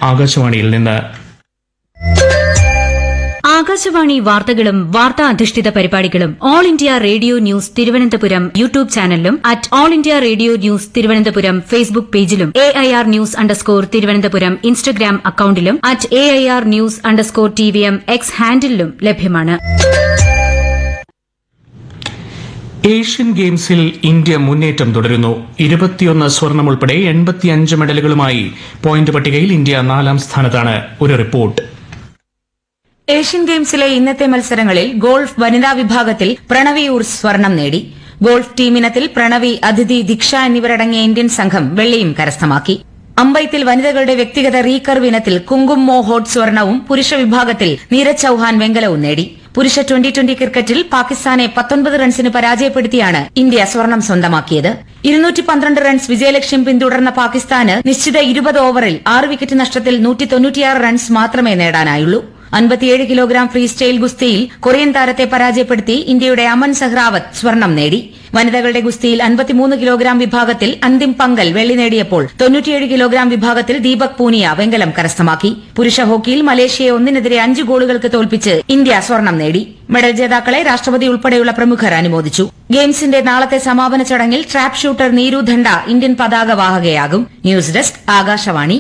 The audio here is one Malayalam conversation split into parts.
ആകാശവാണിയിൽ നിന്ന് ആകാശവാണി വാർത്തകളും വാർത്താ അധിഷ്ഠിത പരിപാടികളും all India radio news Thiruvananthapuram YouTube ചാനലിലും at all India radio news Thiruvananthapuram Facebook പേജിലും A I R news underscore Thiruvananthapuram Instagram അക്കൌണ്ടിലും at A I R news underscore T V M X ഹാൻഡിലും ലഭ്യമാണ് ഏഷ്യൻ ഗെയിംസിൽ ഇന്ത്യ മുന്നേറ്റം തുടരുന്നു ഇരുപത്തിയൊന്ന് സ്വർണം ഉൾപ്പെടെ എൺപത്തിയഞ്ച് മെഡലുകളുമായി പോയിന്റ് പട്ടികയിൽ ഇന്ത്യ നാലാം സ്ഥാനത്താണ് ഒരു റിപ്പോർട്ട് ഏഷ്യൻ ഗെയിംസിലെ ഇന്നത്തെ മത്സരങ്ങളിൽ ഗോൾഫ് വനിതാ വിഭാഗത്തിൽ പ്രണവി ഉർസ് സ്വർണം നേടി ഗോൾഫ് ടീമിനത്തിൽ പ്രണവി അതിഥി ദീക്ഷ എന്നിവരടങ്ങിയ ഇന്ത്യൻ സംഘം വെള്ളിയും കരസ്ഥമാക്കി അമ്പയത്തിൽ വനിതകളുടെ വ്യക്തിഗത റീകർവ് ഇനത്തിൽ കുങ്കും മോഹോഡ് സ്വർണവും പുരുഷ വിഭാഗത്തിൽ നീരജ് ചൌഹാൻ വെങ്കലവും നേടി പുരുഷ ട്വന്റി ട്വന്റി ക്രിക്കറ്റിൽ പാകിസ്ഥാനെ പത്തൊൻപത് റൺസിന് പരാജയപ്പെടുത്തിയാണ് ഇന്ത്യ സ്വർണം സ്വന്തമാക്കിയത് ഇരുന്നൂറ്റി പന്ത്രണ്ട് റൺസ് വിജയലക്ഷ്യം പിന്തുടർന്ന പാകിസ്ഥാന് നിശ്ചിത ഇരുപത് ഓവറിൽ ആറ് വിക്കറ്റ് നഷ്ടത്തിൽ നൂറ്റി തൊണ്ണൂറ്റിയാറ് റൺസ് മാത്രമേ നേടാനായുള്ളൂ അൻപത്തിയേഴ് കിലോഗ്രാം ഫ്രീ സ്റ്റൈൽ ഗുസ്തിയിൽ കൊറിയൻ താരത്തെ പരാജയപ്പെടുത്തി ഇന്ത്യയുടെ അമൻ സഹ്റാവത്ത് സ്വർണം നേടി വനിതകളുടെ ഗുസ്തിയിൽ അൻപത്തിമൂന്ന് കിലോഗ്രാം വിഭാഗത്തിൽ അന്തിം പങ്കൽ വെള്ളി നേടിയപ്പോൾ തൊണ്ണൂറ്റിയേഴ് കിലോഗ്രാം വിഭാഗത്തിൽ ദീപക് പൂനിയ വെങ്കലം കരസ്ഥമാക്കി പുരുഷ ഹോക്കിയിൽ മലേഷ്യയെ ഒന്നിനെതിരെ അഞ്ച് ഗോളുകൾക്ക് തോൽപ്പിച്ച് ഇന്ത്യ സ്വർണം നേടി മെഡൽ ജേതാക്കളെ രാഷ്ട്രപതി ഉൾപ്പെടെയുള്ള പ്രമുഖർ അനുമോദിച്ചു ഗെയിംസിന്റെ നാളത്തെ സമാപന ചടങ്ങിൽ trap shooter Neeru Dhanda Indian പതാക വാഹകയാകും news desk Akashvani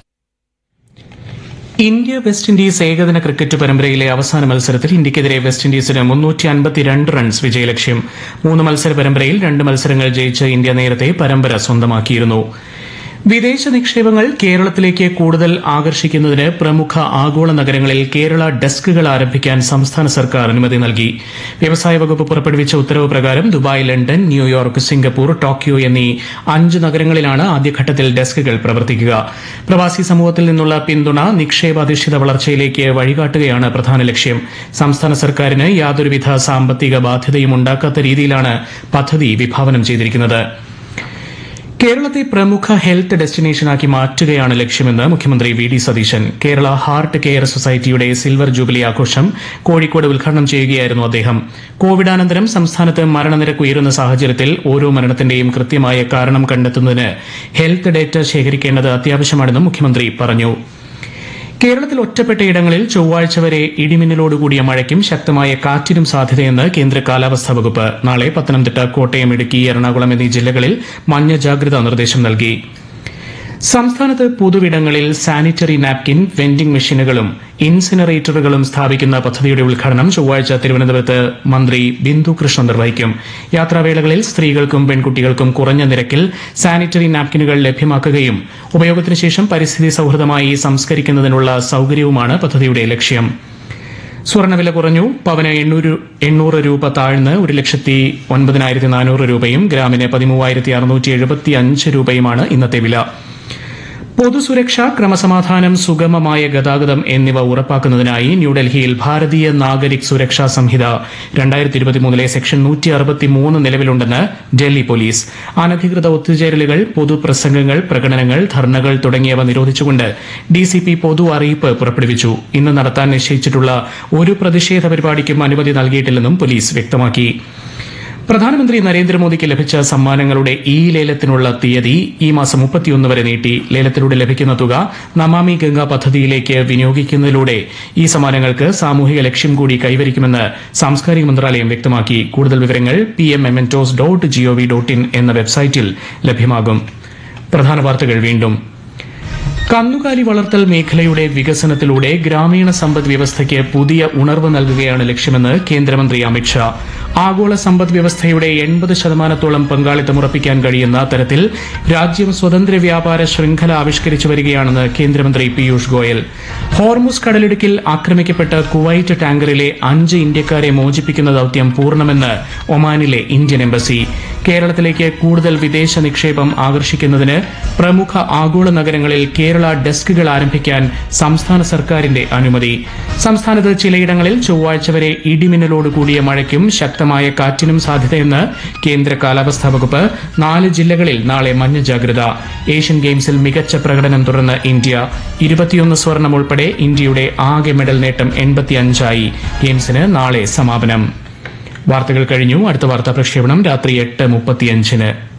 India West Indies ഏകദിന ക്രിക്കറ്റ് പരമ്പരയിലെ അവസാന മത്സരത്തിൽ ഇന്ത്യക്കെതിരെ വെസ്റ്റ് ഇൻഡീസിന് മുന്നൂറ്റി അൻപത്തിരണ്ട് റൺസ് വിജയലക്ഷ്യം മൂന്ന് മത്സര പരമ്പരയിൽ രണ്ട് മത്സരങ്ങൾ ജയിച്ച് ഇന്ത്യ നേരത്തെ പരമ്പര സ്വന്തമാക്കിയിരുന്നു വിദേശ നിക്ഷേപങ്ങൾ കേരളത്തിലേക്ക് കൂടുതൽ ആകർഷിക്കുന്നതിന് പ്രമുഖ ആഗോള നഗരങ്ങളിൽ കേരള ഡെസ്കുകൾ ആരംഭിക്കാൻ സംസ്ഥാന സർക്കാർ അനുമതി നൽകി വ്യവസായ വകുപ്പ് പുറപ്പെടുവിച്ച ഉത്തരവ് പ്രകാരം Dubai London New York Singapore Tokyo എന്നീ അഞ്ച് നഗരങ്ങളിലാണ് ആദ്യഘട്ടത്തിൽ ഡെസ്കുകൾ പ്രവർത്തിക്കുക പ്രവാസി സമൂഹത്തിൽ നിന്നുള്ള പിന്തുണ നിക്ഷേപാധിഷ്ഠിത വളർച്ചയിലേക്ക് വഴികാട്ടുകയാണ് പ്രധാന ലക്ഷ്യം സംസ്ഥാന സർക്കാരിന് യാതൊരുവിധ സാമ്പത്തിക ബാധ്യതയും ഉണ്ടാക്കാത്ത രീതിയിലാണ് പദ്ധതി വിഭാവനം ചെയ്തിരിക്കുന്നത് കേരളത്തെ പ്രമുഖ ഹെൽത്ത് ഡെസ്റ്റിനേഷനാക്കി മാറ്റുകയാണ് ലക്ഷ്യമെന്ന് മുഖ്യമന്ത്രി V D Satheesan Kerala heart care സൊസൈറ്റിയുടെ സിൽവർ ജൂബിലി ആഘോഷം കോഴിക്കോട് ഉദ്ഘാടനം ചെയ്യുകയായിരുന്നു അദ്ദേഹം കോവിഡാനന്തരം സംസ്ഥാനത്ത് മരണനിരക്ക് ഉയരുന്ന സാഹചര്യത്തിൽ ഓരോ മരണത്തിന്റെയും കൃത്യമായ കാരണം കണ്ടെത്തുന്നതിന് ഹെൽത്ത് ഡേറ്റ ശേഖരിക്കേണ്ടത് അത്യാവശ്യമാണെന്നും മുഖ്യമന്ത്രി പറഞ്ഞു കേരളത്തിൽ ഒറ്റപ്പെട്ടയിടങ്ങളിൽ ചൊവ്വാഴ്ച വരെ ഇടിമിന്നലോടുകൂടിയ മഴയ്ക്കും ശക്തമായ കാറ്റിനും സാധ്യതയെന്ന് കേന്ദ്ര കാലാവസ്ഥാ വകുപ്പ് നാളെ പത്തനംതിട്ട കോട്ടയം ഇടുക്കി എറണാകുളം എന്നീ ജില്ലകളിൽ മഞ്ഞ ജാഗ്രതാ നിർദ്ദേശം നൽകി സംസ്ഥാനത്ത് പൊതുവിടങ്ങളിൽ സാനിറ്ററി നാപ്കിൻ വെൻഡിംഗ് മെഷീനുകളും ഇൻസിനറേറ്ററുകളും സ്ഥാപിക്കുന്ന പദ്ധതിയുടെ ഉദ്ഘാടനം ചൊവ്വാഴ്ച തിരുവനന്തപുരത്ത് മന്ത്രി ബിന്ദു കൃഷ്ണ നിർവഹിക്കും യാത്രാവേളകളിൽ സ്ത്രീകൾക്കും പെൺകുട്ടികൾക്കും കുറഞ്ഞ നിരക്കിൽ സാനിറ്ററി നാപ്കിനുകൾ ലഭ്യമാക്കുകയും ഉപയോഗത്തിന് ശേഷം പരിസ്ഥിതി സൌഹൃദമായി സംസ്കരിക്കുന്നതിനുള്ള സൌകര്യവുമാണ് പദ്ധതിയുടെ ലക്ഷ്യം സ്വർണ്ണവില കുറഞ്ഞു പവന് എണ്ണൂറ് എണ്ണൂറ് രൂപ താഴ്ന്ന് ഒരു ലക്ഷത്തി ഒൻപതിനായിരത്തി നാനൂറ് രൂപയും ഗ്രാമിന് പതിമൂവായിരത്തി അറുന്നൂറ്റി എഴുപത്തി അഞ്ച് രൂപയുമാണ് ഇന്നത്തെ വില പൊതുസുരക്ഷ ക്രമസമാധാനം സുഗമമായ ഗതാഗതം എന്നിവ ഉറപ്പാക്കുന്നതിനായി ന്യൂഡൽഹിയിൽ ഭാരതീയ നാഗരിക് സുരക്ഷാ സംഹിത രണ്ടായിരത്തി ഇരുപത്തിമൂന്നിലെ സെക്ഷൻ നൂറ്റി അറുപത്തിമൂന്ന് നിലവിലുണ്ടെന്ന് ഡൽഹി പോലീസ് അനധികൃത ഒത്തുചേരലുകൾ പൊതുപ്രസംഗങ്ങൾ പ്രകടനങ്ങൾ ധർണകൾ തുടങ്ങിയവ നിരോധിച്ചുകൊണ്ട് ഡിസിപി പൊതു അറിയിപ്പ് പുറപ്പെടുവിച്ചു ഇന്ന് നടത്താൻ നിശ്ചയിച്ചിട്ടുള്ള ഒരു പ്രതിഷേധ പരിപാടിക്കും അനുമതി നൽകിയിട്ടില്ലെന്നും പോലീസ് വ്യക്തമാക്കി പ്രധാനമന്ത്രി നരേന്ദ്രമോദിക്ക് ലഭിച്ച സമ്മാനങ്ങളുടെ ഈ ലേലത്തിനുള്ള തീയതി ഈ മാസം മുപ്പത്തിയൊന്ന് വരെ നീട്ടി ലേലത്തിലൂടെ ലഭിക്കുന്ന തുക നമാമി ഗംഗ പദ്ധതിയിലേക്ക് വിനിയോഗിക്കുന്നതിലൂടെ ഈ സമ്മാനങ്ങൾക്ക് സാമൂഹിക ലക്ഷ്യം കൂടി കൈവരിക്കുമെന്ന് സാംസ്കാരിക മന്ത്രാലയം വ്യക്തമാക്കി കൂടുതൽ വിവരങ്ങൾ P M mementos dot GOV dot in എന്ന വെബ്സൈറ്റിൽ ലഭ്യമാകും പ്രധാന വാർത്തകൾ വീണ്ടും കന്നുകാലി വളർത്തൽ മേഖലയുടെ വികസനത്തിലൂടെ ഗ്രാമീണ സമ്പദ് വ്യവസ്ഥയ്ക്ക് പുതിയ ഉണർവ് നൽകുകയാണ് ലക്ഷ്യമെന്ന് കേന്ദ്രമന്ത്രി അമിത്ഷാ ആഗോള സമ്പദ് വ്യവസ്ഥയുടെ എൺപത് ശതമാനത്തോളം പങ്കാളിത്തം ഉറപ്പിക്കാൻ കഴിയുന്ന തരത്തിൽ രാജ്യം സ്വതന്ത്ര വ്യാപാര ശൃംഖല ആവിഷ്കരിച്ചു വരികയാണെന്ന് കേന്ദ്രമന്ത്രി പീയൂഷ് ഗോയൽ ഹോർമുസ് കടലിടുക്കിൽ ആക്രമിക്കപ്പെട്ട കുവൈറ്റ് ടാങ്കറിലെ അഞ്ച് ഇന്ത്യക്കാരെ മോചിപ്പിക്കുന്ന ദൌത്യം പൂർണ്ണമെന്ന് ഒമാനിലെ ഇന്ത്യൻ എംബസി കേരളത്തിലേക്ക് കൂടുതൽ വിദേശ നിക്ഷേപം ആകർഷിക്കുന്നതിന് പ്രമുഖ ആഗോള നഗരങ്ങളിൽ കേരള ഡെസ്കുകൾ ആരംഭിക്കാൻ സംസ്ഥാന സർക്കാരിന്റെ അനുമതി സംസ്ഥാനത്ത് ചിലയിടങ്ങളിൽ ചൊവ്വാഴ്ച വരെ ഇടിമിന്നലോട് കൂടിയ മഴയ്ക്കും ശക്തമായ കാറ്റിനും സാധ്യതയെന്ന് കേന്ദ്ര കാലാവസ്ഥാ വകുപ്പ് നാല് ജില്ലകളിൽ നാളെ മഞ്ഞ ജാഗ്രത ഏഷ്യൻ ഗെയിംസിൽ മികച്ച പ്രകടനം തുടർന്ന് ഇന്ത്യ ഇരുപത്തിയൊന്ന് സ്വർണം ഉൾപ്പെടെ ഇന്ത്യയുടെ ആകെ മെഡൽ നേട്ടം എൺപത്തിയഞ്ചായി ഗെയിംസിന് നാളെ സമാപനം വാർത്തകൾ കഴിഞ്ഞു അടുത്ത വാർത്താ പ്രക്ഷേപണം രാത്രി എട്ട് മുപ്പത്തിയഞ്ചിന്